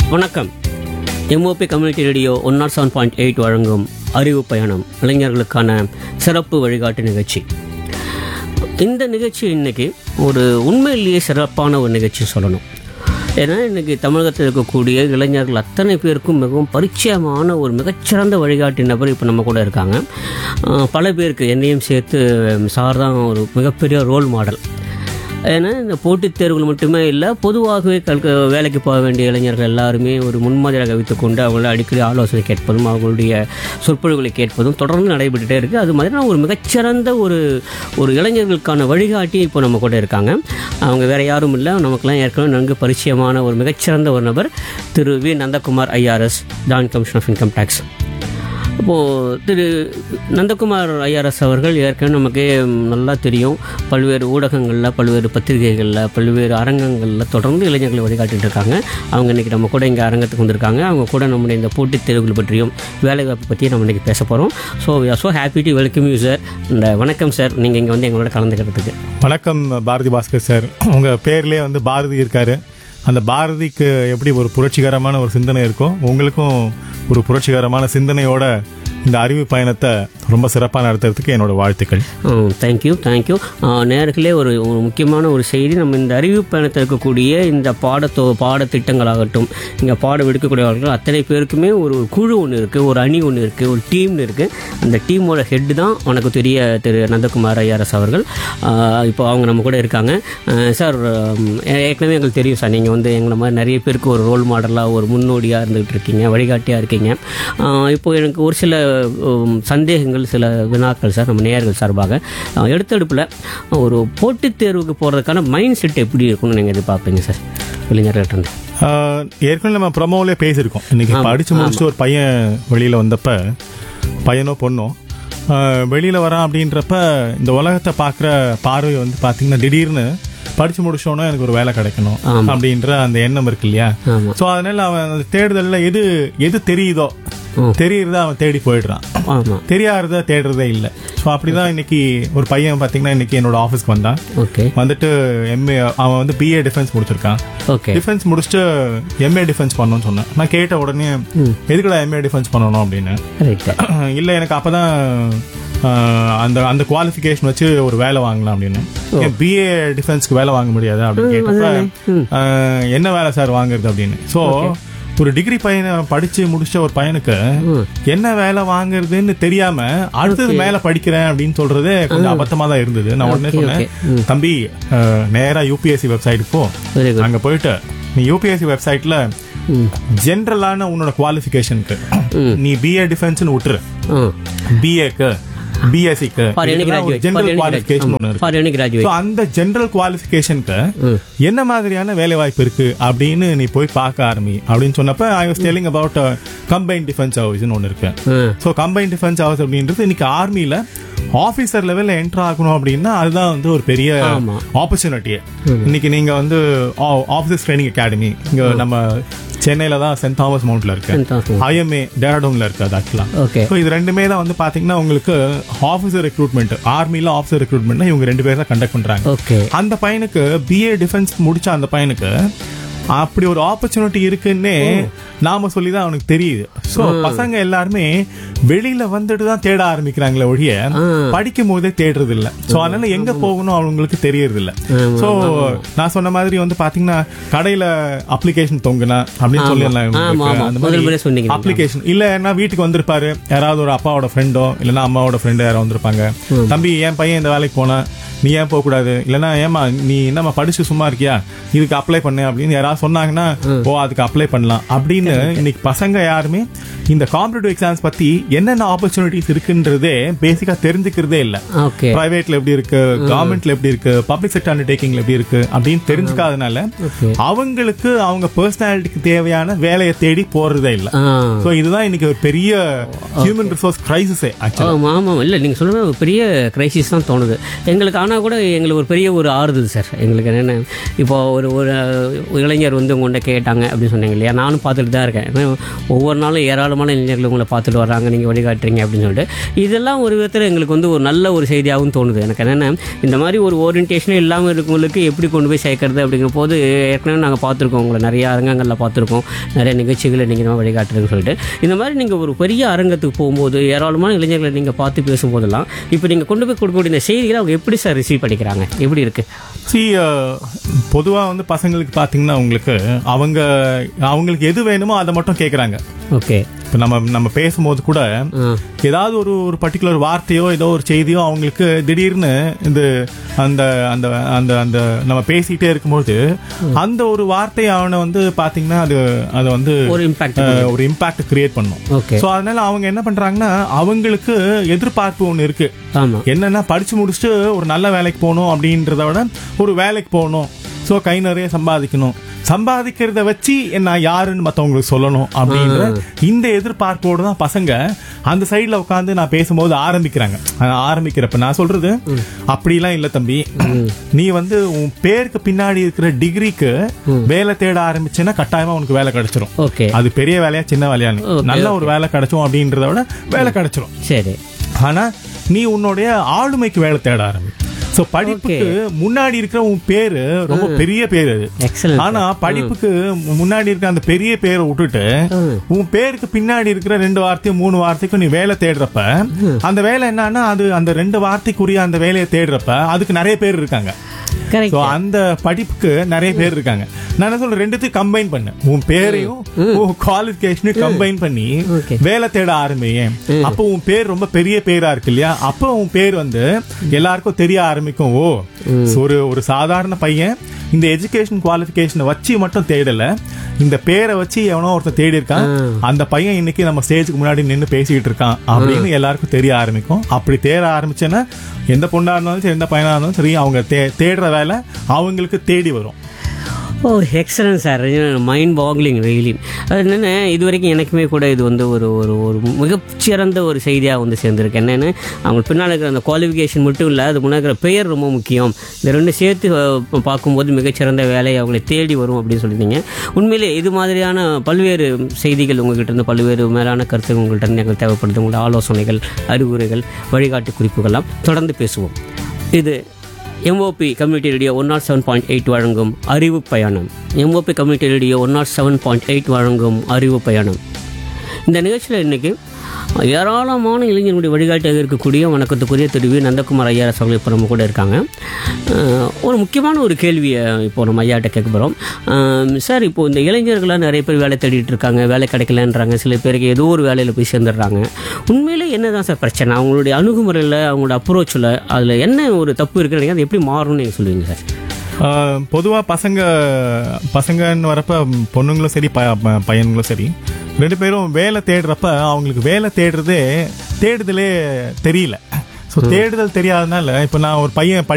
வணக்கம் MOP community radio one nought seven point eight வழங்கும் அறிவு பயணம் இளைஞர்களுக்கான சிறப்பு வழிகாட்டு நிகழ்ச்சி இந்த நிகழ்ச்சி இன்னைக்கு ஒரு உண்மையிலேயே சிறப்பான ஒரு நிகழ்ச்சி சொல்லணும் ஏன்னா இன்னைக்கு தமிழகத்தில் இருக்கக்கூடிய இளைஞர்கள் அத்தனை பேருக்கும் மிகவும் பரிச்சயமான ஒரு மிகச்சிறந்த வழிகாட்டி நபர் இப்போ நம்ம கூட இருக்காங்க அஹ் பல பேருக்கு என்னையும் சேர்த்து சார் தான் ஒரு மிகப்பெரிய ரோல் மாடல் ஏன்னா இந்த போட்டித் தேர்வுகள் மட்டுமே இல்லை பொதுவாகவே கல்க வேலைக்கு போக வேண்டிய இளைஞர்கள் எல்லாருமே ஒரு முன்மாதிரியாக வைத்துக்கொண்டு அவங்கள அடிக்கடி ஆலோசனை கேட்பதும் அவங்களுடைய சொற்பொழிவுகளை கேட்பதும் தொடர்ந்து நடைபெற்றுட்டே இருக்குது அது மாதிரி ஒரு மிகச்சிறந்த ஒரு ஒரு இளைஞர்களுக்கான வழிகாட்டி இப்போ நம்ம கூட இருக்காங்க அவங்க வேற யாரும் இல்லை நமக்கெல்லாம் ஏற்கனவே நன்கு பரிச்சயமான ஒரு மிகச்சிறந்த ஒரு நபர் திரு V Nandakumar IRS joint commission of income tax இப்போது திரு நந்தகுமார் ஐஆர்எஸ் அவர்கள் ஏற்கனவே நமக்கு நல்லா தெரியும் பல்வேறு ஊடகங்களில் பல்வேறு பத்திரிகைகளில் பல்வேறு அரங்கங்களில் தொடர்ந்து இளைஞர்களை வழிகாட்டிட்டு இருக்காங்க அவங்க இன்றைக்கி நம்ம கூட இங்கே அரங்கத்துக்கு வந்திருக்காங்க அவங்க கூட நம்முடைய இந்த போட்டித் தேர்வுகள் பற்றியும் வேலைவாய்ப்பு பற்றியும் நம்ம இன்றைக்கி பேச போகிறோம் so we are so happy to welcome you sir இந்த வணக்கம் சார் நீங்கள் இங்கே வந்து எங்களோட கலந்துக்கிறதுக்கு வணக்கம் பாரதி பாஸ்கர் சார் உங்க பேர்லயே வந்து பாரதி இருக்காரு அந்த பாரதிக்கு எப்படி ஒரு புரட்சிகரமான ஒரு சிந்தனை இருக்கோ உங்களுக்கும் ஒரு புரட்சிகரமான சிந்தனையோட இந்த அறிவு பயணத்தை ரொம்ப சிறப்பாக நடத்துறதுக்கு என்னோட வாழ்த்துக்கள் தேங்க்யூ தேங்க்யூ நேர்களே ஒரு ஒரு முக்கியமான ஒரு செய்தி நம்ம இந்த அறிவு பயணத்தில் இருக்கக்கூடிய இந்த பாடத்தோ பாடத்திட்டங்களாகட்டும் இங்கே பாடம் எடுக்கக்கூடியவர்கள் அத்தனை பேருக்குமே ஒரு ஒரு குழு ஒன்று இருக்குது ஒரு அணி ஒன்று இருக்குது ஒரு டீம்னு இருக்குது அந்த டீமோட ஹெட் தான் உனக்கு தெரிய திரு நந்தகுமார் ஐஆர்எஸ் அவர்கள் ஆஹ் இப்போ அவங்க நம்ம கூட இருக்காங்க ஆஹ் சார் உம், ஏற்கனவே எங்களுக்கு தெரியும் சார் நீங்கள் வந்து எங்களை மாதிரி நிறைய பேருக்கு ஒரு ரோல் மாடலாக ஒரு முன்னோடியாக இருந்துகிட்டு இருக்கீங்க வழிகாட்டியாக இருக்கீங்க ஆஹ் இப்போ எனக்கு ஒரு சில உம், சந்தேகங்கள் சில வினாக்கள் சார் நம்ம நேயர்கள் சார்பாக ஆஹ் எடுத்தெடுப்பில் ஒரு போட்டித் தேர்வுக்கு போகிறதுக்கான மைண்ட் செட் எப்படி இருக்கும்னு நீங்கள் எதிர்பார்ப்பீங்க சார் இளைஞர்கள்ட்ட இருந்து ஆஹ், ஏற்கனவே நம்ம ப்ரமோலே பேசியிருக்கோம் இன்னைக்கு படிச்சு முடிச்சுட்டு ஒரு பையன் வெளியில வந்தப்ப பையனோ பொண்ணோ ஆஹ், வெளியில வரான் அப்படின்றப்ப இந்த உலகத்தை பார்க்குற பார்வை வந்து பார்த்தீங்கன்னா திடீர்னு படிச்சு முடிச்சோன்னா எனக்கு ஒரு வேலை கிடைக்கணும் ஆமா. அப்படின்ற அந்த எண்ணம் இருக்கு இல்லையா ஆமாம் சோ அதனால அவன் அந்த தேடுதல்ல எது எது தெரியுதோ ம். தெரியுறத அவன் தேடி போயிடுறான் ஆமாம் தெரியாதத தேடுறதே இல்ல சோ அப்படிதான் இன்னைக்கு ஒரு பையன் பாத்தீங்கன்னா இன்னைக்கு என்னோட ஆபீஸ்க்கு வந்தான் ஓகே வந்துட்டு எம்ஏ அவன் வந்து பிஏ டிஃபென்ஸ் முடிச்சிருக்கான் ஓகே டிஃபென்ஸ் முடிச்சுட்டு எம்ஏ டிஃபென்ஸ் பண்ணணும்னு சொன்னேன் நான் கேட்ட உடனே எதுக்குடா எம்ஏ டிஃபென்ஸ் பண்ணணும் அப்படின்னு ரைட்டு இல்ல எனக்கு அப்பதான் ஆஹ், அந்த அந்த குவாலிஃபிகேஷன் வச்சு ஒரு வேலை வாங்கலாம் அப்படின்னு பிஏ டிஃபென்ஸ்க்கு வேலை வாங்க முடியாது அப்படின்னு கேட்டப்ப ஆஹ், என்ன வேலை சார் வாங்குறது அப்படின்னு சோ ஒரு டிகிரி பையனை படிச்சு முடிச்ச ஒரு பையனுக்கு என்ன வேலை வாங்குறதுன்னு தெரியாம அடுத்தது மேல படிக்கிறேன் அப்படின்னு சொல்றது கொஞ்சம் அபத்தமா தான் இருந்தது நான் உடனே சொன்னேன் தம்பி ஆஹ், நேரா யூபிஎஸ்சி வெப்சைட் போ வெரி குட் அங்க போயிட்டு நீ யூபிஎஸ்சி வெப்சைட்ல ஜென்ரலான உன்னோட குவாலிஃபிகேஷனுக்கு நீ பிஏ டிஃபென்ஸ்னு விட்டுரு ஆ பிஏக்கு பிஎஸ்சிக்கு for any graduate general qualification ஒன்று இருக்கு ஃபார் எனி So, கிராஜுவேட் அந்த ஜெனரல் குவாலிஃபிகேஷனுக்கு என்ன மாதிரியான வேலை வாய்ப்பு இருக்கு அப்படின்னு நீ போய் பார்க்க ஆரம்பி அப்படின்னு சொன்னப்ப I was telling about combine defence ஹவுஸ்னு ஒன்று இருக்கு ஸோ கம்பைன் டிஃபென்ஸ் ஹவுஸ் அப்படின்றது இன்னைக்கு ஆர்மியில ஆபீசர் லெவல்ல என்டர் ஆகணும் அப்படின்னா அதுதான் வந்து ஒரு பெரிய ஆமா. ஆப்பர்ச்சுனிட்டியே இன்னைக்கு நீங்க வந்து ஆஃபீஸர் ட்ரைனிங் அகாடமி இங்க நம்ம சென்னையில தான் சென்ட் தாமஸ் மவுண்ட்ல இருக்கு St. Thomas ஐஎம்ஏ டேராடூன்ல இருக்கு அது ஆக்சுவலா ஓகே ஸோ இது ரெண்டுமே தான் வந்து பாத்தீங்கன்னா உங்களுக்கு ஆஃபீஸர் ரெக்ரூட்மெண்ட் ஆர்மில ஆஃபீஸர் ரெக்ரூட்மெண்ட் இவங்க ரெண்டு பேர் தான் கண்டக்ட் பண்றாங்க ஓகே அந்த பையனுக்கு பிஏ டிஃபென்ஸ் முடிச்ச அந்த பையனுக்கு அப்படி ஒரு ஆப்பர்ச்சுனிட்டி இருக்குன்னே நாம சொல்லி தான் அவனுக்கு தெரியுது சோ பசங்க எல்லாருமே வெளியில வந்துட்டு தான் தேட ஆரம்பிக்கிறாங்களே ஒழிய படிக்கும் போதே தேடுறது இல்ல சோ அதனால எங்க போகணும் அவங்களுக்கு தெரியறது இல்ல சோ நான் சொன்ன மாதிரி வந்து பாத்தீங்கன்னா கடையில அப்ளிகேஷன் தொங்குனா அப்படின்னு சொல்லிடலாம் ஆமா, இவங்களுக்கு. ஆமா. அந்த முதல் முறை சொன்னீங்க. அப்ளிகேஷன் இல்ல என்ன வீட்டுக்கு வந்திருப்பாரு யாராவது ஒரு அப்பாவோட ஃப்ரெண்டோ இல்லனா அம்மாவோட ஃப்ரெண்டோ யாரோ வந்திருப்பாங்க தம்பி என் பையன் இந்த வேலைக்கு போனா நீ ஏன் போக கூடாது இல்லனா ஏமா நீ என்னம்மா படிச்சு சும்மா இருக்கியா இதுக்கு அப்ளை பண்ணு அப்படின்னு யாராவது சொன்னாங்கன்னா ஓ அதுக்கு அப்ளை பண்ணலாம் அப்படின்னு இன்னைக்கு பசங்க யாருமே இந்த காம்படிட்டிவ் எக்ஸாம்ஸ் பத்தி என்னென்ன ஆப்பர்ச்சுனிட்டிஸ் இருக்குன்றதே பேசிக்கா தெரிஞ்சுக்கிறதே இல்ல ஓகே பிரைவேட்ல எப்படி இருக்கு கவர்மெண்ட்ல எப்படி இருக்கு பப்ளிக் செக்டர் அண்டர்டேக்கிங்ல எப்படி இருக்கு அப்படின்னு தெரிஞ்சுக்காதனால Okay. அவங்களுக்கு அவங்க பர்சனாலிட்டிக்கு தேவையான வேலையை தேடி போறதே இல்ல ஆ சோ இதுதான் இன்னைக்கு ஒரு பெரிய ஹியூமன் ரிசோர்ஸ் கிரைசிஸே ஆக்சுவலா ஆமாம் ஆமாம் இல்லை நீங்கள் சொல்கிறது ஒரு பெரிய கிரைசிஸ் தான் தோணுது எங்களுக்கு ஆனால் கூட எங்களுக்கு ஒரு பெரிய ஒரு ஆறுதல் சார் எங்களுக்கு என்னென்ன இப்போ ஒரு ஒரு இளைஞர் இளைஞர் வந்து உங்கள்கிட்ட கேட்டாங்க அப்படின்னு சொன்னீங்க இல்லையா நானும் பார்த்துட்டு தான் இருக்கேன் ஏன்னா ஒவ்வொரு நாளும் ஏராளமான இளைஞர்கள் உங்களை பார்த்துட்டு வர்றாங்க நீங்கள் வழிகாட்டுறீங்க அப்படின்னு சொல்லிட்டு இதெல்லாம் ஒரு விதத்தில் எங்களுக்கு வந்து ஒரு நல்ல ஒரு செய்தியாகவும் தோணுது எனக்கு என்னென்ன இந்த மாதிரி ஒரு ஓரியன்டேஷனே இல்லாமல் இருக்கவங்களுக்கு எப்படி கொண்டு போய் சேர்க்கறது அப்படிங்கிற போது ஏற்கனவே நாங்கள் பார்த்துருக்கோம் உங்களை நிறைய அரங்கங்களில் பார்த்துருக்கோம் நிறைய நிகழ்ச்சிகளை நீங்கள் தான் வழிகாட்டுறதுன்னு சொல்லிட்டு இந்த மாதிரி நீங்கள் ஒரு பெரிய அரங்கத்துக்கு போகும்போது ஏராளமான இளைஞர்களை நீங்கள் பார்த்து பேசும்போதெல்லாம் இப்போ நீங்கள் கொண்டு போய் கொடுக்கக்கூடிய இந்த செய்திகளை அவங்க எப்படி சார் ரிசீவ் பண்ணிக்கிறாங்க எப்படி இருக்கு சி பொதுவாக வந்து பசங்களுக்கு பார்த்தீங்கன்னா அவங்களுக்கு அவங்க அவங்களுக்கு எது வேணுமோ அதை மட்டும் கேட்குறாங்க ஓகே இப்போ நம்ம நம்ம பேசும்போது கூட ஆ ஏதாவது ஒரு ஒரு பர்டிகுலர் வார்த்தையோ ஏதோ ஒரு செய்தியோ அவங்களுக்கு திடீர்னு இந்த அந்த அந்த அந்த அந்த நம்ம பேசிட்டே இருக்கும்போது அந்த ஒரு வார்த்தை அவனை வந்து பாத்தீங்கன்னா அது அது வந்து ஒரு இம்பாக்ட் அஹ், ஒரு இம்பாக்ட் கிரியேட் பண்ணும் ஓகே ஸோ அதனால அவங்க என்ன பண்றாங்கன்னா அவங்களுக்கு எதிர்பார்ப்பு ஒன்று இருக்கு ஆமாம் என்னன்னா படிச்சு முடிச்சுட்டு ஒரு நல்ல வேலைக்கு போகணும் அப்படின்றத விட ஒரு வேலைக்கு போகணும் ஸோ கை நிறைய சம்பாதிக்கணும் சம்பாதிக்கிறத வச்சு நான் யாருன்னு மற்றவங்களுக்கு சொல்லணும் அப்படின்ற இந்த எதிர்பார்ப்போடு தான் பசங்க அந்த சைடில் உட்காந்து நான் பேசும்போது ஆரம்பிக்கிறாங்க அஹ் ஆரம்பிக்கிறப்ப நான் சொல்றது அப்படிலாம் இல்லை தம்பி நீ வந்து உன் பேருக்கு பின்னாடி இருக்கிற டிகிரிக்கு வேலை தேட ஆரம்பிச்சேன்னா கட்டாயமா உனக்கு வேலை கிடைச்சிரும் ஓகே அது பெரிய வேலையா சின்ன வேலையான்னு நல்ல ஒரு வேலை கிடைச்சோம் அப்படின்றத விட வேலை கிடைச்சிரும் சரி ஆனா நீ உன்னுடைய ஆளுமைக்கு வேலை தேட ஆரம்பி சோ படிப்புக்கு முன்னாடி இருக்கிற உன் பேரு ரொம்ப பெரிய பேர் அது எக்ஸலன்ட் ஆனா படிப்புக்கு முன்னாடி இருக்கிற அந்த பெரிய பேரை விட்டுட்டு உன் பேருக்கு பின்னாடி இருக்கிற ரெண்டு வார்த்தையும் மூணு வார்த்தைக்கும் நீ வேலை தேடுறப்ப அந்த வேலை என்னன்னா அது அந்த ரெண்டு வார்த்தைக்குரிய அந்த வேலையை தேடுறப்ப அதுக்கு நிறைய பேர் இருக்காங்க கரெக்ட் சோ அந்த படிப்புக்கு நிறைய பேர் இருக்காங்க நான் என்ன சொல்றேன் ரெண்டுத்தையும் கம்பைன் பண்ணு உன் பேரையும் உன் குவாலிஃபிகேஷனையும் கம்பைன் பண்ணி Okay. வேலை தேட ஆரம்பிங்க அப்போ உன் பேர் ரொம்ப பெரிய பேரா இருக்கு இல்லையா அப்போ உன் பேர் வந்து எல்லாருக்கும் தெரிய ஆரம்பிக்கும் ஓ ஒரு ஒரு சாதாரண பையன் இந்த எஜுகேஷன் குவாலிஃபிகேஷனை வச்சு மட்டும் தேடல இந்த பேரை வச்சு எவனோ ஒருத்தன் தேடி இருக்கான் அந்த பையன் இன்னைக்கு நம்ம ஸ்டேஜுக்கு முன்னாடி நின்று பேசிக்கிட்டு இருக்கான் அப்படின்னு எல்லாருக்கும் தெரிய ஆரம்பிக்கும் அப்படி தேட ஆரம்பிச்சேன்னா எந்த பொண்ணா இருந்தாலும் சரி எந்த பையனா இருந்தாலும் சரி அவங்க தே- தேடுற வேலை அவங்களுக்கு தேடி வரும் oh excellent sir mind boggling really அது என்னென்ன இது வரைக்கும் எனக்குமே கூட இது வந்து ஒரு ஒரு ஒரு மிகச்சிறந்த ஒரு செய்தியாக வந்து சேர்ந்துருக்கு என்னென்னு அவங்க பின்னால் இருக்கிற அந்த குவாலிஃபிகேஷன் மட்டும் இல்லை அது முன்னாடி இருக்கிற பெயர் ரொம்ப முக்கியம் இந்த ரெண்டு சேர்த்து அஹ், பார்க்கும்போது மிகச்சிறந்த வேலை அவங்களை தேடி வரும் அப்படின்னு சொல்லியிருந்தீங்க உண்மையிலே இது மாதிரியான பல்வேறு செய்திகள் உங்ககிட்ட இருந்து பல்வேறு மேலான கருத்துகள் உங்கள்கிட்ட இருந்து எங்களுக்கு தேவைப்படுது உங்களோட ஆலோசனைகள் அறிவுரைகள் வழிகாட்டு குறிப்புகள்லாம் தொடர்ந்து பேசுவோம் இது MOP community radio one nought seven point eight வழங்கும் அறிவு பயணம் MOP community radio one nought seven point eight வழங்கும் அறிவு பயணம் இந்த நிகழ்ச்சியில் இன்னைக்கு ஏராளமான இளைஞர்களுடைய வழிகாட்டியாக இருக்கக்கூடிய வணக்கத்துக்குரிய திரு வி நந்தகுமார் ஐயா அவர்கள் இப்போ நம்ம கூட இருக்காங்க அஹ், ஒரு முக்கியமான ஒரு கேள்வியை இப்போ நம்ம ஐயாட்ட கேட்க போகிறோம் சார் இப்போ இந்த இளைஞர்களாக நிறைய பேர் வேலை தேடிட்டு இருக்காங்க வேலை கிடைக்கலன்றாங்க சில பேருக்கு ஏதோ ஒரு வேலையில் போய் சேர்ந்துடுறாங்க உண்மையிலே என்ன தான் சார் பிரச்சனை அவங்களுடைய அணுகுமுறையில் அவங்களோட அப்ரோச்சில் அதில் என்ன ஒரு தப்பு இருக்குன்னு அது எப்படி மாறும்னு நீங்கள் சொல்லுவீங்க சார் ஆஹ் பொதுவா பசங்க பசங்கன்னு வரப்ப பொண்ணுங்களும் சரி ப- ப- பையன்களும் சரி ரெண்டு பேரும் வேலை தேடுறப்ப அவங்களுக்கு வேலை தேடுறதே தேடுதலே தெரியல ஸோ தேடுதல் தெரியாதனால இப்போ நான் ஒரு பையன்